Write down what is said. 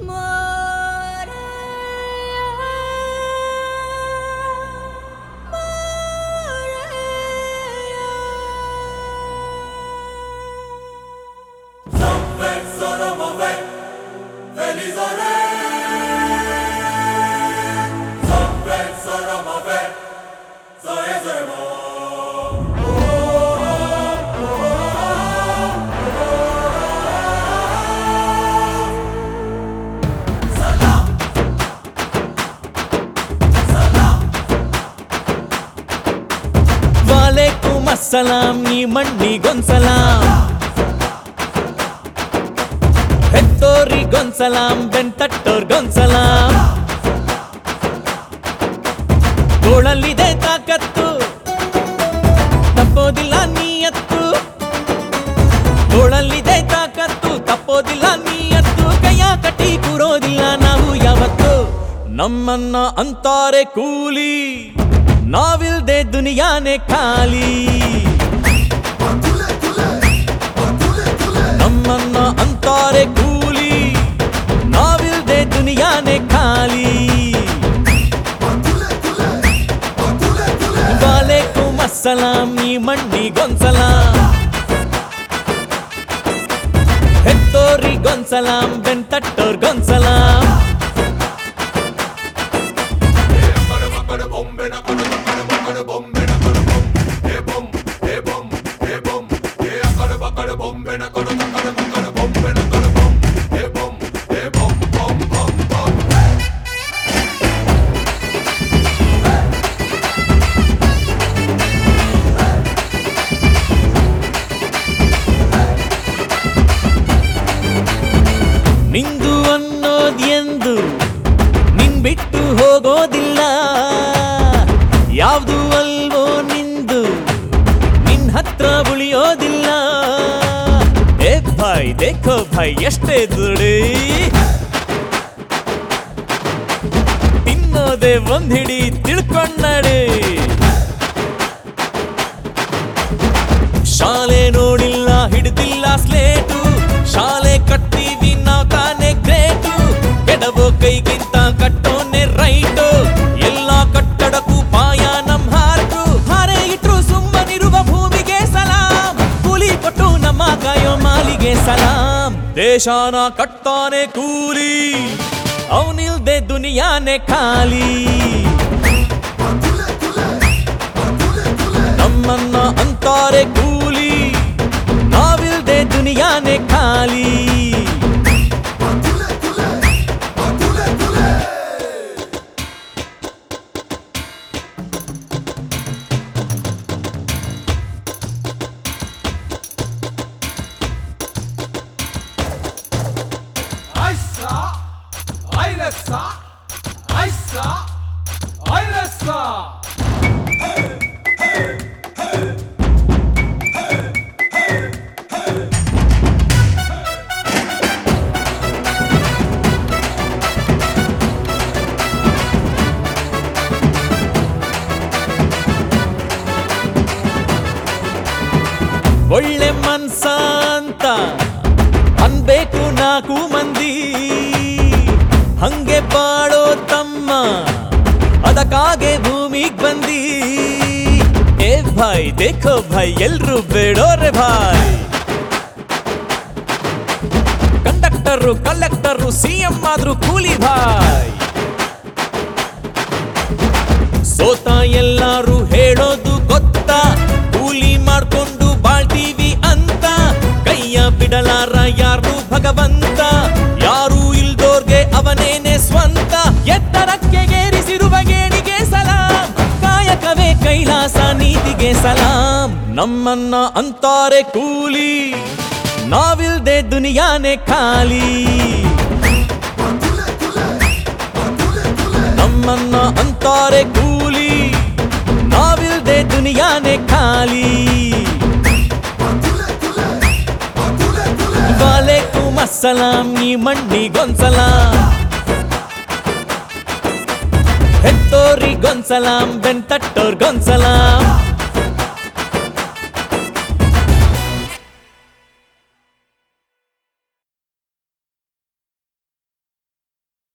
ವಾಲೇಕುಮ್ ಅಸ್ಸಲಾಂ ಈ ಮಣ್ಣಿಗೊಂಸಲಾಂ ಹೆತ್ತೋರಿಗೊಂಸಲಾಂ ಬೆಂತಟ್ಟೋರ್ಗೊಂಸಲಾಂ ತೋಳಲ್ಲಿದೆ ತಾಕತ್ತು ತಪ್ಪೋದಿಲ್ಲ ನೀಯತ್ತು ತೋಳಲ್ಲಿದೆ ತಾಕತ್ತು ತಪ್ಪೋದಿಲ್ಲ ನೀಯತ್ತು ಕೈಯ ಕಟ್ಟಿ ಕೂರೋದಿಲ್ಲ ನಾವು ಯಾವತ್ತು ನಮ್ಮನ್ನ ಅಂತಾರೆ ಕೂಲಿ ನಾವಿಲ್ದೆ ದುನಿಯಾನೆ ಖಾಲಿ ನಮ್ಮನ್ನ ಅಂತಾರೆ ಕೂಲಿ ನಾವಿಲ್ದೆ ದುನಿಯಾನೆ ಖಾಲಿ ವಾಲೇಕುಮ್ ಅಸ್ಸಲಾಂ ಈ ಮಣ್ಣಿಗೊಂಸಲಾಂ ಹೆತ್ತೋರಿಗೊಂಸಲಾಂ ಬೆಂತಟ್ಟೋರ್ಗೊಂಸಲಾಂ ನಿಂದು ಅನ್ನೋದ್ ಎಂದು ನಿನ್ ಬಿಟ್ಟು ಹೋಗೋದಿಲ್ಲ ಯಾವ್ದು ಅಲ್ವೋ ನಿಂದು ನಿನ್ ಹತ್ರ ಉಳಿಯೋದಿಲ್ಲ ಏ ಭಾಯ್ ದೇಖೋ ಭಾಯ್ ಎಷ್ಟೇ ದುಡಿ ತಿನ್ನೋದೆ ಒಂದ್ ಹಿಡಿ ತಿಳ್ಕೊಂಡಡೆ ಶಾಲೆ ನೋಡಿಲ್ಲ ಹಿಡಿದಿಲ್ಲ ಸ್ಲೇಟು ಶಾಲೆ ಕಟ್ತೀವಿ ನಾವ್ ತಾನೇ ಗ್ರೇಟು ಎಡವೋ ಕೈಗಿಂತ ಕಟ್ಟೋನೆ ರೈಟು ಎಲ್ಲ ಕಟ್ಟಡಕ್ಕೂ ಪಾಯ ನಮ್ ಹಾರ್ಟು ಹಾರೆ ಇಟ್ರು ಸುಮ್ಮನಿರುವ ಭೂಮಿಗೆ ಸಲಾಂ ಕೂಲಿ ಕೊಟ್ಟು ನಮ್ಮ ಕಾಯೋ ಮಾಲಿಗೆ ಸಲಾಂ ದೇಶಾನ ಕಟ್ತಾನೆ ಕೂಲಿ ಅವನಿಲ್ದೆ ದುನಿಯಾನೆ ಖಾಲಿ ನಮ್ಮನ್ನ ಅಂತಾರೆ ಕೂಲಿ ನಾವಿಲ್ದೆ ದುನಿಯಾನೆ ಖಾಲಿ Aisa! Ailesa! Aisa! Ailesa! ಒಳ್ಳೆ ಮನ್ಸ ಅಂತ ಅನ್ಬೇಕು ನಾಲ್ಕು ಮಂದಿ ಹಂಗೆ ಬಾಳೋ ತಮ್ಮ ಅದಕ್ಕಾಗೆ ಭೂಮಿಗ್ ಬಂದಿ ಏ ಭಾಯ್ ದೇಖೋ ಭಾಯ್ ಎಲ್ರು ಬೇಡೋರೆ ಭಾಯ್ ಕಂಡಕ್ಟರು ಕಲೆಕ್ಟರು ಸಿಎಂ ಆದ್ರೂ ಕೂಲಿ ಭಾಯ್ ಸೋತ ಎಲ್ಲಾರು ಹೇಳೋದು ಗೊತ್ತಾ ಕೂಲಿ ಮಾಡ್ಕೊಂಡು ಬಾಳ್ತೀವಿ ಅಂತ ಕೈಯ ಬಿಡಲಾರ ಯಾರು ಭಗವಂತ ಯಾರು ಇಲ್ದೋರ್ಗೆ ಅವನೇನೆ ಸ್ವಂತ ಎತ್ತರಕ್ಕೆ ಗೇರಿಸಿರುವ ಗೇಣಿಗೆ ಸಲಾಂ ಕಾಯಕವೇ ಕೈಲಾಸ ನೀತಿಗೆ ಸಲಾಂ ನಮ್ಮನ್ನ ಅಂತಾರೆ ಕೂಲಿ ನಾವಿಲ್ದೆ ದುನಿಯಾನೆ ಖಾಲಿ ನಮ್ಮನ್ನ ಅಂತಾರೆ ಕೂಲಿ ನಾವಿಲ್ದೆ ದುನಿಯಾನೆ ಖಾಲಿ ವಾಲೇಕುಮ್ ಅಸ್ಸಲಾಂ ಈ ಮಣ್ಣಿಗೊಂಸಲಾಂ ಹೆತ್ತೋರಿಗೊಂಸಲಾಂ ಬೆಂತಟ್ಟೋರ್ಗೊಂಸಲಾಂ